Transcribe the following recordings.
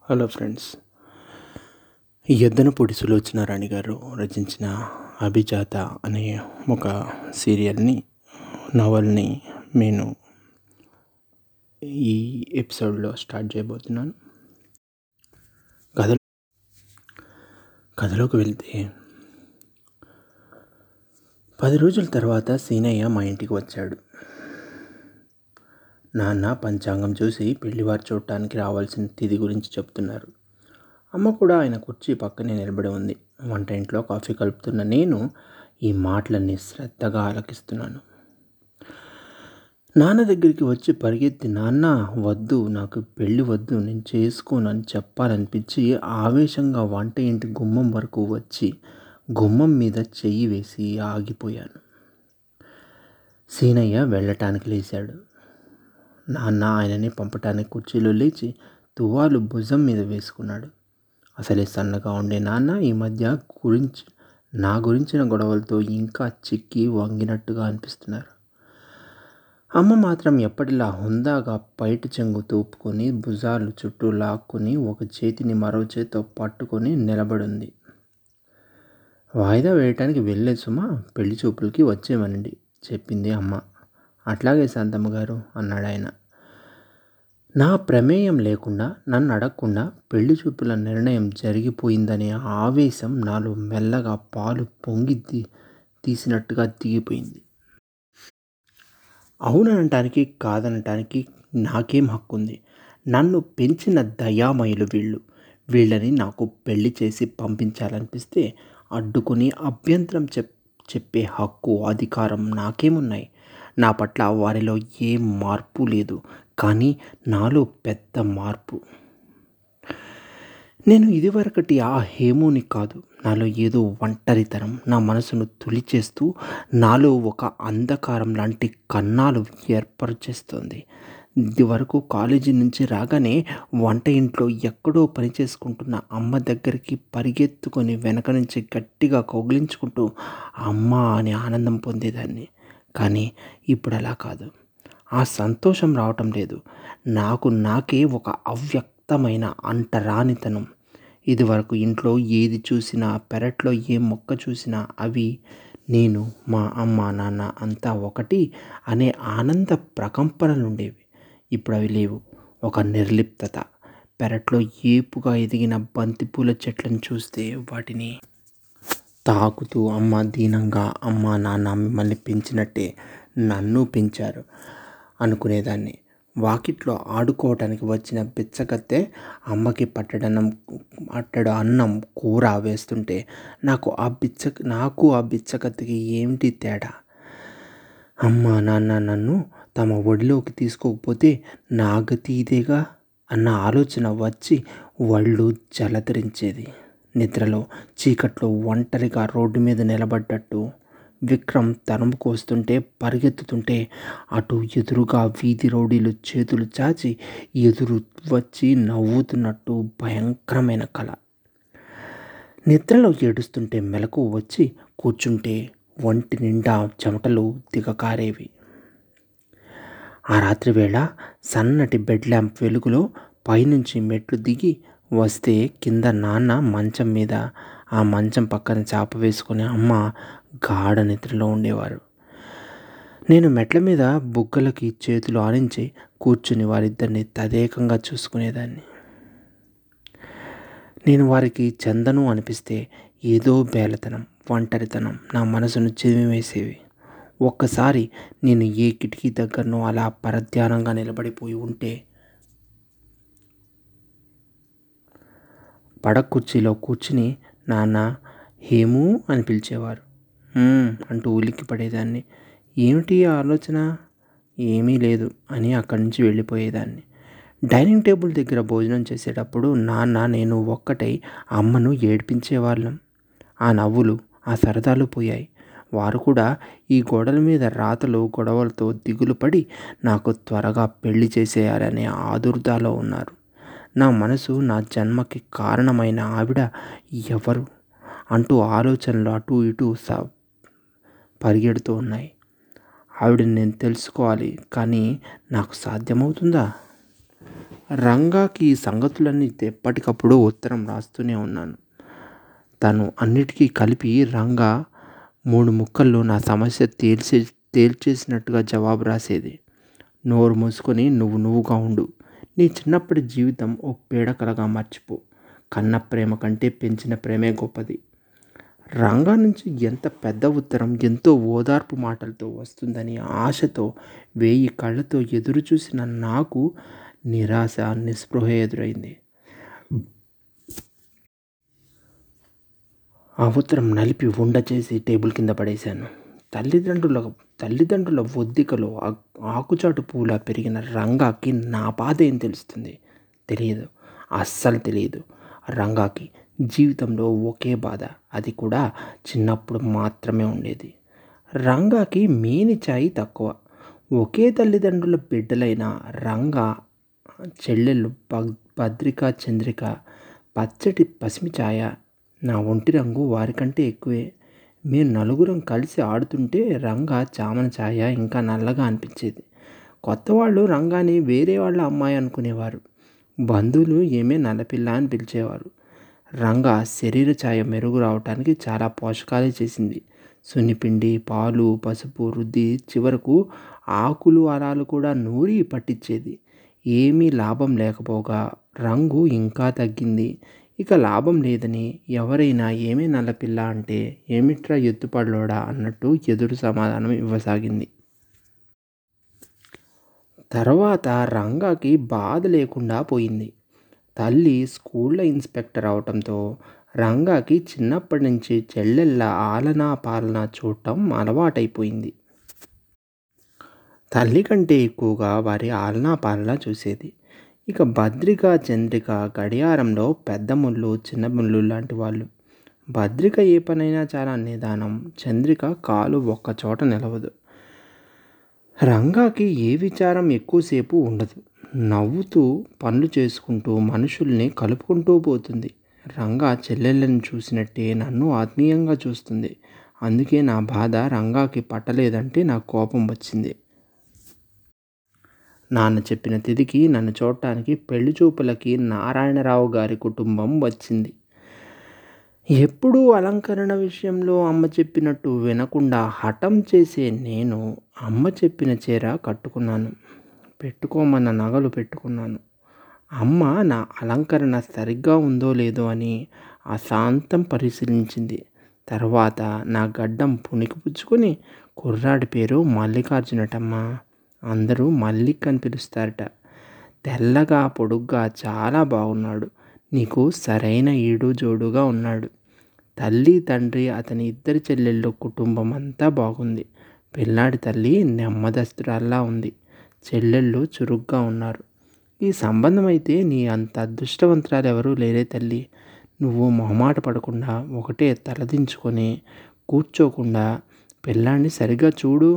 hello friends Yeddanapudi Sulochana Rani garu రచించిన అభిజాత అనే ఒక సీరియల్ని నవల్ని నేను ఈ ఎపిసోడ్లో స్టార్ట్ చేయబోతున్నాను కథ కథలోకి వెళ్తే పది రోజుల తర్వాత సీనయ్య మా ఇంటికి వచ్చాడు నాన్న పంచాంగం చూసి పెళ్లివారు చూడటానికి రావాల్సిన తిథి గురించి చెప్తున్నారు అమ్మ కూడా ఆయన కుర్చీ పక్కనే నిలబడి ఉంది వంట ఇంట్లో కాఫీ కలుపుతున్న నేను ఈ మాటలన్నీ శ్రద్ధగా ఆలకిస్తున్నాను నాన్న దగ్గరికి వచ్చి పరిగెత్తి నాన్న వద్దు నాకు పెళ్ళి వద్దు నేను చేసుకోనని చెప్పాలనిపించి ఆవేశంగా వంట ఇంటి గుమ్మం వరకు వచ్చి గుమ్మం మీద చెయ్యి వేసి ఆగిపోయాను సీనయ్య వెళ్ళటానికి లేచాడు నాన్న ఆయనని పంపటానికి కుర్చీలో లేచి తువ్వాలు భుజం మీద వేసుకున్నాడు అసలే సన్నగా ఉండే నాన్న ఈ మధ్య గురించి నా గురించిన గొడవలతో ఇంకా చిక్కి వంగినట్టుగా అనిపిస్తున్నారు అమ్మ మాత్రం ఎప్పటిలా హుందాగా పైట చెంగు తూపుకొని భుజాలు చుట్టూ లాక్కుని ఒక చేతిని మరో చేతితో పట్టుకొని నిలబడింది వాయిదా వేయటానికి వెళ్ళే సుమా పెళ్లి చూపులకి వచ్చేమనండి చెప్పింది అమ్మ అట్లాగే శాంతమ్మ గారు అన్నాడు ఆయన నా ప్రమేయం లేకుండా నన్ను అడగకుండా పెళ్లి చూపుల నిర్ణయం జరిగిపోయిందనే ఆవేశం నాలో మెల్లగా పాలు పొంగి తీసినట్టుగా దిగిపోయింది అవుననటానికి కాదనటానికి నాకేం హక్కు ఉంది నన్ను పెంచిన దయామయులు వీళ్ళు వీళ్ళని నాకు పెళ్లి చేసి పంపించాలనిపిస్తే అడ్డుకుని అభ్యంతరం చెప్ చెప్పే హక్కు అధికారం నాకేమున్నాయి నా పట్ల వారిలో ఏ మార్పు లేదు కానీ నాలో పెద్ద మార్పు నేను ఇదివరకటి ఆ హేమోని కాదు నాలో ఏదో ఒంటరితనం నా మనసును తులిచేస్తూ నాలో ఒక అంధకారం లాంటి కన్నాలు ఏర్పరిచేస్తుంది ఇది వరకు కాలేజీ నుంచి రాగానే వంట ఇంట్లో ఎక్కడో పని చేసుకుంటున్న అమ్మ దగ్గరికి పరిగెత్తుకొని వెనక నుంచి గట్టిగా కౌగిలించుకుంటూ అమ్మ అని ఆనందం పొందేదాన్ని కానీ ఇప్పుడు అలా కాదు ఆ సంతోషం రావటం లేదు నాకు నాకే ఒక అవ్యక్తమైన అంటరానితనం ఇదివరకు ఇంట్లో ఏది చూసినా పెరట్లో ఏ మొక్క చూసినా అవి నేను మా అమ్మ నాన్న అంతా ఒకటి అనే ఆనంద ప్రకంపనలు ఉండేవి ఇప్పుడు అవి లేవు ఒక నిర్లిప్తత పెరట్లో ఏపుగా ఎదిగిన బంతిపూల చెట్లను చూస్తే వాటిని తాకుతూ అమ్మ దీనంగా అమ్మ నాన్న మిమ్మల్ని పెంచినట్టే నన్ను పెంచారు అనుకునేదాన్ని వాకిట్లో ఆడుకోవటానికి వచ్చిన బిచ్చగత్తె అమ్మకి పట్టడన్నం అట్టడు అన్నం కూర వేస్తుంటే నాకు ఆ బిచ్చ నాకు ఆ బిచ్చగత్తెకి ఏమిటి తేడా అమ్మ నాన్న నన్ను తమ ఒడిలోకి తీసుకోకపోతే నా గతి ఇదేగా అన్న ఆలోచన వచ్చి వళ్ళు జలధరించేది నిద్రలో చీకట్లో ఒంటరిగా రోడ్డు మీద నిలబడ్డట్టు విక్రమ్ తరుముకు వస్తుంటే పరిగెత్తుతుంటే అటు ఎదురుగా వీధి రౌడీలు చేతులు చాచి ఎదురు వచ్చి నవ్వుతున్నట్టు భయంకరమైన కళ నిద్రలో ఏడుస్తుంటే మెలకు వచ్చి కూర్చుంటే ఒంటి నిండా చెమటలు దిగకారేవి ఆ రాత్రి వేళ సన్నటి బెడ్ ల్యాంప్ వెలుగులో పైనుంచి మెట్లు దిగి వస్తే కింద నాన్న మంచం మీద ఆ మంచం పక్కన చాప వేసుకుని అమ్మ గాఢ నిద్రలో ఉండేవారు నేను మెట్ల మీద బుగ్గలకి చేతులు ఆనించి కూర్చుని వారిద్దరిని తదేకంగా చూసుకునేదాన్ని నేను వారికి చందను అనిపిస్తే ఏదో బేలతనం ఒంటరితనం నా మనసును చిదిమివేసేవి ఒక్కసారి నేను ఏ కిటికీ దగ్గరనో అలా పరధ్యానంగా నిలబడిపోయి ఉంటే పడక కుర్చీలో కూర్చుని నాన్న హేము అని పిలిచేవారు అంటూ ఉలిక్కి పడేదాన్ని ఏమిటి ఆలోచన ఏమీ లేదు అని అక్కడి నుంచి వెళ్ళిపోయేదాన్ని డైనింగ్ టేబుల్ దగ్గర భోజనం చేసేటప్పుడు నాన్న నేను ఒక్కటై అమ్మను ఏడిపించేవాళ్ళం ఆ నవ్వులు ఆ సరదాలు పోయాయి వారు కూడా ఈ గోడల మీద రాతలు గొడవలతో దిగులు పడి నాకు త్వరగా పెళ్లి చేసేయాలనే ఆదుర్దాలో ఉన్నారు నా మనసు నా జన్మకి కారణమైన ఆవిడ ఎవరు అంటూ ఆలోచనలు అటు ఇటు స పరిగెడుతూ ఉన్నాయి ఆవిడని నేను తెలుసుకోవాలి కానీ నాకు సాధ్యమవుతుందా రంగాకి ఈ సంగతులన్నీ ఎప్పటికప్పుడు ఉత్తరం రాస్తూనే ఉన్నాను తను అన్నిటికీ కలిపి రంగా మూడు ముక్కల్లో నా సమస్య తేల్చే తేల్చేసినట్టుగా జవాబు రాసేది నోరు మూసుకొని నువ్వు నువ్వుగా ఉండు నీ చిన్నప్పటి జీవితం ఓ పీడకలగా మర్చిపో కన్న ప్రేమ కంటే పెంచిన ప్రేమే గొప్పది రంగా నుంచి ఎంత పెద్ద ఉత్తరం ఎంతో ఓదార్పు మాటలతో వస్తుందని ఆశతో వేయి కళ్ళతో ఎదురు చూసిన నాకు నిరాశ నిస్పృహ ఎదురైంది ఆ ఉత్తరం నలిపి ఉండ చేసి టేబుల్ కింద పడేశాను తల్లిదండ్రుల తల్లిదండ్రుల ఒద్దికలో ఆకుచాటు పూలా పెరిగిన రంగాకి నా బాధ ఏం తెలుస్తుంది తెలియదు అస్సలు తెలియదు రంగాకి జీవితంలో ఒకే బాధ అది కూడా చిన్నప్పుడు మాత్రమే ఉండేది రంగాకి మేని ఛాయి తక్కువ ఒకే తల్లిదండ్రుల బిడ్డలైన రంగా చెల్లెళ్ళు భద్రిక చంద్రిక పచ్చటి పసిమి ఛాయ నా ఒంటి రంగు వారికంటే ఎక్కువే మేము నలుగురం కలిసి ఆడుతుంటే రంగా చామన ఛాయ ఇంకా నల్లగా అనిపించేది కొత్త వాళ్ళు రంగాని వేరే వాళ్ళ అమ్మాయి అనుకునేవారు బంధువులు ఏమే నల్లపిల్ల అని పిలిచేవారు రంగా శరీర ఛాయ మెరుగు రావటానికి చాలా పోషకాలే చేసింది సున్నిపిండి పాలు పసుపు రుద్ది చివరకు ఆకులు అరాలు కూడా నూరి పట్టించేది ఏమీ లాభం లేకపోగా రంగు ఇంకా తగ్గింది ఇక లాభం లేదని ఎవరైనా ఏమీ నల్లపిల్ల అంటే ఏమిట్రా ఎత్తుపడలోడా అన్నట్టు ఎదురు సమాధానం ఇవ్వసాగింది తర్వాత రంగాకి బాధ లేకుండా పోయింది తల్లి స్కూల్లో ఇన్స్పెక్టర్ అవటంతో రంగాకి చిన్నప్పటి నుంచి చెల్లెళ్ళ ఆలనా పాలన చూడటం అలవాటైపోయింది తల్లి కంటే ఎక్కువగా వారి ఆలనా పాలన చూసేది ఇక భద్రిక చంద్రిక గడియారంలో పెద్ద ముళ్ళు చిన్న ముళ్ళు లాంటి వాళ్ళు భద్రిక ఏ పనైనా చాలా నిదానం చంద్రిక కాలు ఒక్క చోట నిలవదు రంగాకి ఏ విచారం ఎక్కువసేపు ఉండదు నవ్వుతూ పనులు చేసుకుంటూ మనుషుల్ని కలుపుకుంటూ పోతుంది రంగా చెల్లెళ్ళని చూసినట్టే నన్ను ఆత్మీయంగా చూస్తుంది అందుకే నా బాధ రంగాకి పట్టలేదంటే నాకు కోపం వచ్చింది నాన్న చెప్పిన తిదికి నన్ను చూడటానికి పెళ్లి చూపులకి నారాయణరావు గారి కుటుంబం వచ్చింది ఎప్పుడూ అలంకరణ విషయంలో అమ్మ చెప్పినట్టు వినకుండా హఠం చేసే నేను అమ్మ చెప్పిన చీర కట్టుకున్నాను పెట్టుకోమన్న నగలు పెట్టుకున్నాను అమ్మ నా అలంకరణ సరిగ్గా ఉందో లేదో అని అశాంతం పరిశీలించింది తర్వాత నా గడ్డం పుణికిపుచ్చుకొని కుర్రాడి పేరు మల్లికార్జునటమ్మ అందరూ మల్లిక్ అని పిలుస్తారట తెల్లగా పొడుగ్గా చాలా బాగున్నాడు నీకు సరైన ఈడు జోడుగా ఉన్నాడు తల్లి తండ్రి అతని ఇద్దరి చెల్లెళ్ళు కుటుంబం అంతా బాగుంది పిల్లాడి తల్లి నెమ్మదస్తురాల్లా ఉంది చెల్లెళ్ళు చురుగ్గా ఉన్నారు ఈ సంబంధం అయితే నీ అంత అదృష్టవంతురాలు ఎవరూ లేరే తల్లి నువ్వు మొహమాట పడకుండా ఒకటే తలదించుకొని కూర్చోకుండా పిల్లాడిని సరిగ్గా చూడు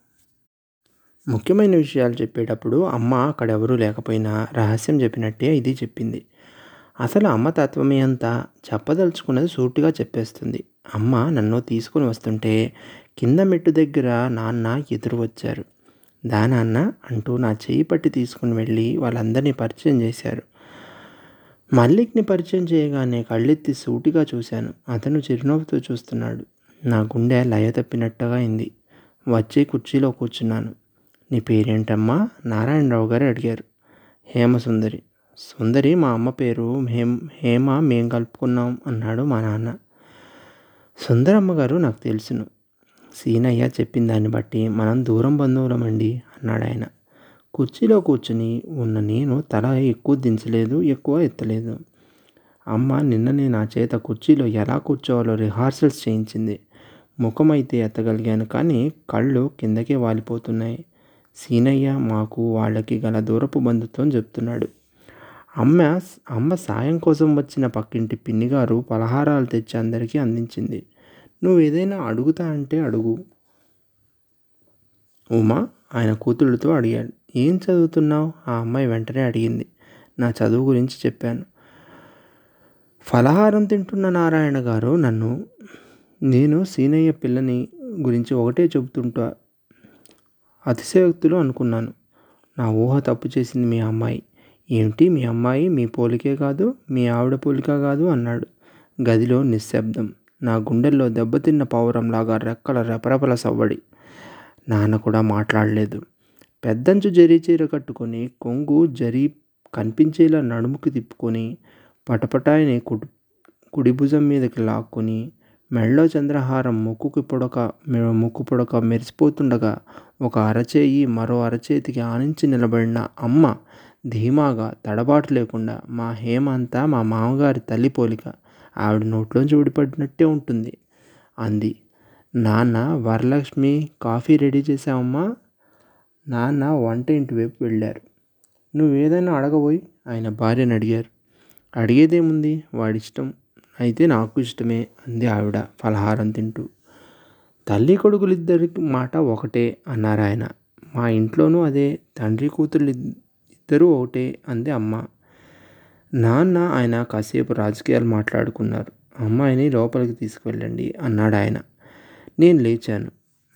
ముఖ్యమైన విషయాలు చెప్పేటప్పుడు అమ్మ అక్కడ ఎవరూ లేకపోయినా రహస్యం చెప్పినట్టే ఇది చెప్పింది అసలు అమ్మ తత్వమే అంతా చెప్పదలుచుకున్నది సూటిగా చెప్పేస్తుంది అమ్మ నన్ను తీసుకుని వస్తుంటే కింద మెట్టు దగ్గర నాన్న ఎదురు వచ్చారు దా నాన్న అంటూ నా చేయి పట్టి తీసుకుని వెళ్ళి వాళ్ళందరినీ పరిచయం చేశారు మల్లిక్ని పరిచయం చేయగానే కళ్ళెత్తి సూటిగా చూశాను అతను చిరునవ్వుతో చూస్తున్నాడు నా గుండె లయ తప్పినట్టుగా అయింది వచ్చి కుర్చీలో కూర్చున్నాను నీ పేరేంటమ్మా నారాయణరావు గారు అడిగారు హేమసుందరి సుందరి మా అమ్మ పేరు హేమ హేమ మేం కలుపుకున్నాం అన్నాడు మా నాన్న సుందరమ్మ గారు నాకు తెలుసును సీనయ్య చెప్పిన దాన్ని బట్టి మనం దూరం బంధువులమండి అన్నాడు ఆయన కుర్చీలో కూర్చుని ఉన్న నేను తల ఎక్కువ దించలేదు ఎక్కువ ఎత్తలేదు అమ్మ నిన్ననే నా చేత కుర్చీలో ఎలా కూర్చోవాలో రిహార్సల్స్ చేయించింది ముఖం అయితే ఎత్తగలిగాను కానీ కళ్ళు కిందకే వాలిపోతున్నాయి సీనయ్య మాకు వాళ్ళకి గల దూరపు బంధుత్వం చెప్తున్నాడు అమ్మ అమ్మ సాయం కోసం వచ్చిన పక్కింటి పిన్నిగారు పలహారాలు తెచ్చి అందరికీ అందించింది నువ్వు ఏదైనా అడుగుతా అంటే అడుగు ఉమా ఆయన కూతుళ్ళతో అడిగాడు ఏం చదువుతున్నావు ఆ అమ్మాయి వెంటనే అడిగింది నా చదువు గురించి చెప్పాను ఫలహారం తింటున్న నారాయణ గారు నన్ను నేను సీనయ్య పిల్లని గురించి ఒకటే చెబుతుంటా అతిశయోక్తులు అనుకున్నాను నా ఊహ తప్పు చేసింది మీ అమ్మాయి ఏమిటి మీ అమ్మాయి మీ పోలికే కాదు మీ ఆవిడ పోలిక కాదు అన్నాడు గదిలో నిశ్శబ్దం నా గుండెల్లో దెబ్బతిన్న పావురంలాగా రెక్కల రెపరెపల సవ్వడి నాన్న కూడా మాట్లాడలేదు పెద్దంచు జరీ చీర కట్టుకొని కొంగు జరీ కనిపించేలా నడుముకి తిప్పుకొని పటపటాయిని కుడి కుడి భుజం మీదకి లాక్కొని మెళ్ళో చంద్రహారం ముక్కుకి పొడక ముక్కు పొడక మెరిసిపోతుండగా ఒక అరచేయి మరో అరచేతికి ఆనించి నిలబడిన అమ్మ ధీమాగా తడబాటు లేకుండా మా హేమ అంతా మా మామగారి తల్లి పోలిక ఆవిడ నోట్లోంచి ఊడిపడినట్టే ఉంటుంది అంది నాన్న వరలక్ష్మి కాఫీ రెడీ చేసావమ్మా నాన్న వంట ఇంటి వైపు వెళ్ళారు నువ్వు ఏదైనా అడగబోయి ఆయన భార్యను అడిగారు అడిగేదేముంది వాడిష్టం అయితే నాకు ఇష్టమే అంది ఆవిడ ఫలహారం తింటూ తల్లి కొడుకులిద్దరికి మాట ఒకటే అన్నారు ఆయన మా ఇంట్లోనూ అదే తండ్రి కూతురు ఇద్దరూ ఒకటే అంది అమ్మ నాన్న ఆయన కాసేపు రాజకీయాలు మాట్లాడుకున్నారు అమ్మాయిని లోపలికి తీసుకువెళ్ళండి అన్నాడు ఆయన నేను లేచాను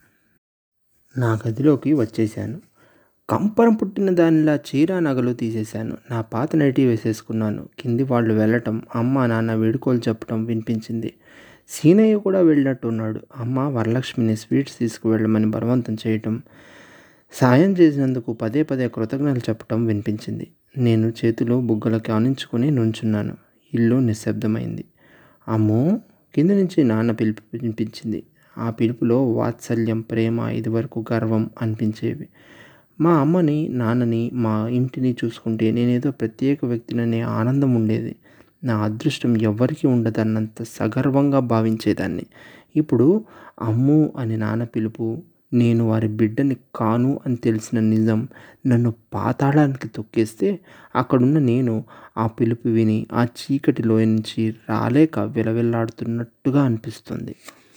నా గదిలోకి వచ్చేసాను కంపరం పుట్టిన దానిలా చీర నగలు తీసేశాను నా పాత నైటీ వేసేసుకున్నాను కింది వాళ్ళు వెళ్ళటం అమ్మ నాన్న వేడుకోలు చెప్పటం వినిపించింది సీనయ్య కూడా వెళ్ళినట్టున్నాడు అమ్మ వరలక్ష్మిని స్వీట్స్ తీసుకువెళ్ళమని బలవంతం చేయటం సాయం చేసినందుకు పదే పదే కృతజ్ఞతలు చెప్పటం వినిపించింది నేను చేతిలో బుగ్గలకి ఆనించుకొని నుంచున్నాను ఇల్లు నిశ్శబ్దమైంది అమ్మో కింద నుంచి నాన్న పిలుపు వినిపించింది ఆ పిలుపులో వాత్సల్యం ప్రేమ ఇదివరకు గర్వం అనిపించేవి మా అమ్మని నాన్నని మా ఇంటిని చూసుకుంటే నేనేదో ప్రత్యేక వ్యక్తిననే ఆనందం ఉండేది నా అదృష్టం ఎవ్వరికీ ఉండదన్నంత సగర్వంగా భావించేదాన్ని ఇప్పుడు అమ్ము అని నాన్న పిలుపు నేను వారి బిడ్డని కాను అని తెలిసిన నిజం నన్ను పాతాళానికి తొక్కేస్తే అక్కడున్న నేను ఆ పిలుపు విని ఆ చీకటిలో నుంచి రాలేక విలవిల్లాడుతున్నట్టుగా అనిపిస్తుంది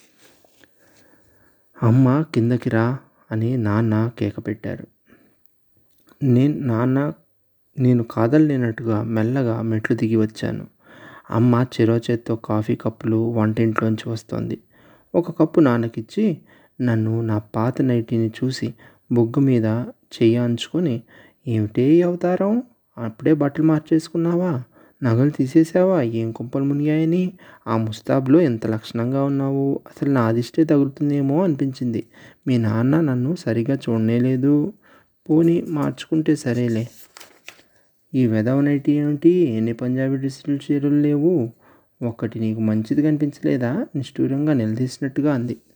అమ్మ కిందకి రా అని నాన్న కేక పెట్టారు నేను నాన్న నేను కాదలేనట్టుగా మెల్లగా మెట్లు దిగి వచ్చాను అమ్మ చెరో చేత్తో కాఫీ కప్పులు వంటింట్లోంచి వస్తోంది ఒక కప్పు నాన్నకిచ్చి నన్ను నా పాత నైటీని చూసి బొగ్గు మీద చెయ్యి అంచుకొని ఏమిటే ఈ అవతారం అప్పుడే బట్టలు మార్చేసుకున్నావా నగలు తీసేసావా ఏం కుంపలు మునిగాయని ఆ ముస్తాబులో ఎంత లక్షణంగా ఉన్నావు అసలు నా అదిష్టే తగులుతుందేమో అనిపించింది మీ నాన్న నన్ను సరిగా చూడనే లేదు పోనీ మార్చుకుంటే సరేలే ఈ వెధవ నైటీ ఏమిటి ఎన్ని పంజాబీ డ్రెస్సులు చీరలు లేవు ఒక్కటి నీకు మంచిది కనిపించలేదా నిష్ఠూరంగా నిలదీసినట్టుగా అంది